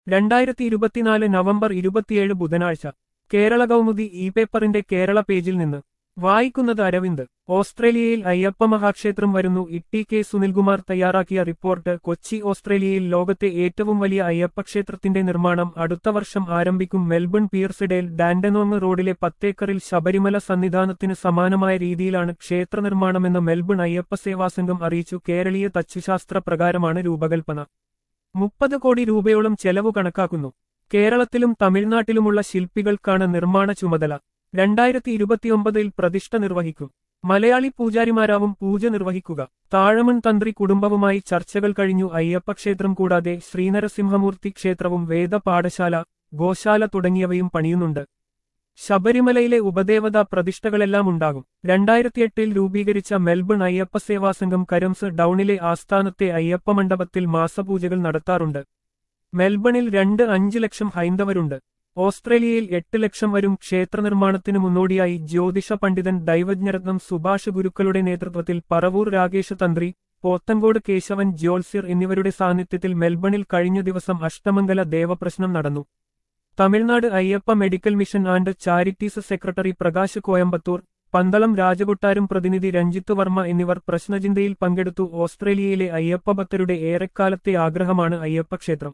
രണ്ടായിരത്തി ഇരുപത്തിനാല് നവംബർ ഇരുപത്തിയേഴ് ബുധനാഴ്ച കേരള കൗമുദി ഇ പേപ്പറിന്റെ കേരള പേജിൽ നിന്ന് വായിക്കുന്നത് അരവിന്ദ് ഓസ്ട്രേലിയയിൽ അയ്യപ്പ മഹാക്ഷേത്രം വരുന്നു ഇട്ടി കെ സുനിൽകുമാർ തയ്യാറാക്കിയ റിപ്പോർട്ട് കൊച്ചി ഓസ്ട്രേലിയയിൽ ലോകത്തെ ഏറ്റവും വലിയ അയ്യപ്പക്ഷേത്രത്തിന്റെ നിർമ്മാണം അടുത്ത വർഷം ആരംഭിക്കും മെൽബൺ പിയർസിഡേൽ ഡാൻഡനോങ് റോഡിലെ പത്തേക്കറിൽ ശബരിമല സന്നിധാനത്തിന് സമാനമായ രീതിയിലാണ് ക്ഷേത്ര നിർമ്മാണമെന്ന് മെൽബൺ അയ്യപ്പ സേവാസംഘം അറിയിച്ചു കേരളീയ തച്ചുശാസ്ത്ര പ്രകാരമാണ് രൂപകൽപ്പന മുപ്പത് കോടി രൂപയോളം ചെലവ് കണക്കാക്കുന്നു കേരളത്തിലും തമിഴ്നാട്ടിലുമുള്ള ശില്പികൾക്കാണ് നിർമ്മാണ ചുമതല രണ്ടായിരത്തി ഇരുപത്തിയൊമ്പതിൽ പ്രതിഷ്ഠ നിർവഹിക്കും മലയാളി പൂജാരിമാരാവും പൂജ നിർവഹിക്കുക താഴമൺ തന്ത്രി കുടുംബവുമായി ചർച്ചകൾ കഴിഞ്ഞു അയ്യപ്പ ക്ഷേത്രം കൂടാതെ ശ്രീനരസിംഹമൂർത്തി ക്ഷേത്രവും വേദ പാഠശാല ഗോശാല തുടങ്ങിയവയും പണിയുന്നുണ്ട് ശബരിമലയിലെ ഉപദേവത പ്രതിഷ്ഠകളെല്ലാം ഉണ്ടാകും രണ്ടായിരത്തിയെട്ടിൽ രൂപീകരിച്ച മെൽബൺ അയ്യപ്പ സേവാസംഘം കരംസ് ഡൌണിലെ ആസ്ഥാനത്തെ അയ്യപ്പ മണ്ഡപത്തിൽ മാസപൂജകൾ നടത്താറുണ്ട് മെൽബണിൽ രണ്ട് അഞ്ച് ലക്ഷം ഹൈന്ദവരുണ്ട് ഓസ്ട്രേലിയയിൽ എട്ട് ലക്ഷം വരും ക്ഷേത്രനിർമ്മാണത്തിന് മുന്നോടിയായി ജ്യോതിഷ പണ്ഡിതൻ ദൈവജ്ഞരത്നം സുഭാഷ് ഗുരുക്കളുടെ നേതൃത്വത്തിൽ പറവൂർ രാകേഷ് തന്ത്രി പോത്തങ്കോട് കേശവൻ ജ്യോത്സ്യർ എന്നിവരുടെ സാന്നിധ്യത്തിൽ മെൽബണിൽ കഴിഞ്ഞ ദിവസം അഷ്ടമംഗല ദേവപ്രശ്നം നടന്നു Tamil Nadu Ayyappa medical mission and charities secretary Prakash Coimbatore Pandalam രാജകൊട്ടാരം പ്രതിനിധി രഞ്ജിത്ത് വർമ്മ എന്നിവർ പ്രശ്നചിന്തയിൽ പങ്കെടുത്തു ഓസ്ട്രേലിയയിലെ അയ്യപ്പ ഭക്തരുടെ ഏറെക്കാലത്തെ ആഗ്രഹമാണ് അയ്യപ്പ ക്ഷേത്രം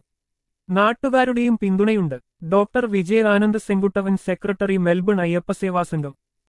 നാട്ടുകാരുടെയും പിന്തുണയുണ്ട് doctor Vijaya Anand Senguttuvan secretary Melbourne Ayyappa സേവാസംഘം